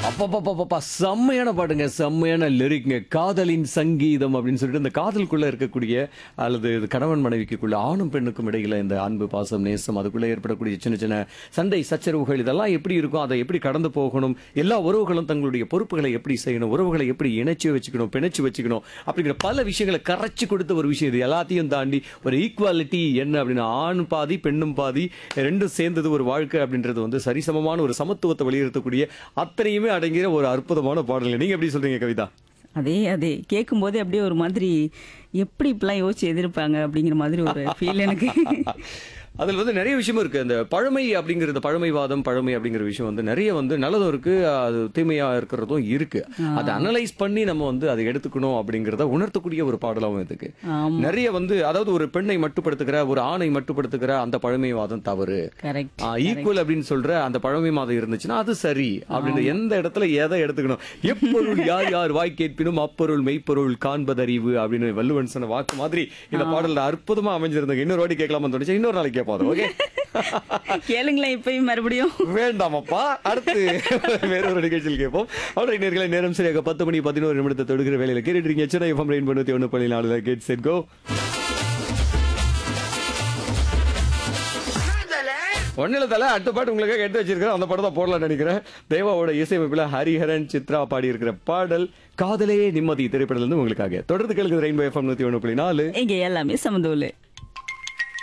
அப்பப்பப்பப்பா செம்மையான பாட்டுங்க செம்மையான லிரிக்ங்க காதலின் சங்கீதம் அப்படின்னு சொல்லிட்டு இந்த காதலுக்குள்ள இருக்கக்கூடிய அல்லது இது கணவன் மனைவிக்குள்ள ஆணும் பெண்ணுக்கும் இடையில இந்த அன்பு பாசம் நேசம் அதுக்குள்ள ஏற்படக்கூடிய சின்ன சின்ன சண்டை சச்சரவுகள் இதெல்லாம் எப்படி இருக்கும் அதை எப்படி கடந்து போகணும் எல்லா உறவுகளும் தங்களுடைய பொறுப்புகளை எப்படி செய்யணும் உறவுகளை எப்படி இணைச்சு வச்சுக்கணும் பிணைச்சு வச்சுக்கணும் அப்படிங்கிற பல விஷயங்களை கரைச்சு கொடுத்த ஒரு விஷயம் இது எல்லாத்தையும் தாண்டி ஒரு ஈக்குவாலிட்டி என்ன அப்படின்னா ஆண் பாதி பெண்ணும் பாதி ரெண்டும் சேர்ந்தது ஒரு வாழ்க்கை அப்படின்றது வந்து சரிசமமான ஒரு சமத்துவத்தை வலியுறுத்தக்கூடிய அத்தனையுமே அடங்கிய ஒரு அற்புதமான பாடல் நீங்க எப்படி சொல்றீங்க கவிதா அதே அதே கேட்கும்போதே அப்படியே ஒரு மாதிரி எப்படி இப்படிலாம் யோசிச்சு எதிர்ப்பாங்க அப்படிங்கிற மாதிரி ஒரு ஃபீல் எனக்கு அதில் வந்து நிறைய விஷயமும் இருக்கு அந்த பழமை அப்படிங்கிறது பழமைவாதம் பழமை அப்படிங்கிற விஷயம் வந்து நிறைய வந்து நல்லதும் இருக்கு அது தீமையா இருக்கிறதும் இருக்கு அதை அனலைஸ் பண்ணி நம்ம வந்து அதை எடுத்துக்கணும் அப்படிங்கிறத உணர்த்தக்கூடிய ஒரு பாடலாவும் இதுக்கு ஆமா நிறைய வந்து அதாவது ஒரு பெண்ணை மட்டுப்படுத்துகிற ஒரு ஆணை மட்டுப்படுத்துகிற அந்த பழமைவாதம் தவறு கரெக்ட் ஈக்குவல் அப்படின்னு சொல்ற அந்த பழமை மாதம் இருந்துச்சுன்னா அது சரி அப்படின்னு எந்த இடத்துல எதை எடுத்துக்கணும் எப்பொருள் யார் யார் வாய் கேட்பினும் அப்பொருள் மெய்ப்பொருள் காண்பதறிவு அப்படின்னு வள்ளுவன் சொன்ன வாக்கு மாதிரி இந்த பாடல்ல அற்புதமா அமைஞ்சிருந்தாங்க இன்னொரு வாட்டி கேட்கலாமா தோணுச்சு இன்னொரு நாளைக்கு கேட்போம் ஓகே கேளுங்களேன் இப்பயும் மறுபடியும் வேண்டாமப்பா அடுத்து வேற ஒரு நிகழ்ச்சியில் கேட்போம் அவருடைய நேர்களை நேரம் சரியாக பத்து மணி பதினோரு நிமிடத்தை தொடுகிற வேலையில கேட்டுட்டு இருக்கீங்க சென்னை எஃப்எம் ரெயின் பண்ணி ஒன்று பண்ணி நாலு கேட் செட் கோ ஒன்னில தலை அடுத்த பாட்டு உங்களுக்காக எடுத்து வச்சிருக்கிறேன் அந்த படம் தான் போடலாம்னு நினைக்கிறேன் தேவாவோட இசையமைப்பில் ஹரிஹரன் சித்ரா பாடி இருக்கிற பாடல் காதலே நிம்மதி திரைப்படத்துல இருந்து உங்களுக்காக தொடர்ந்து கேளுங்க ரெயின்போ எஃப்எம் நூத்தி ஒன்று புள்ளி நாலு இங்க எல்லாமே சமதூலு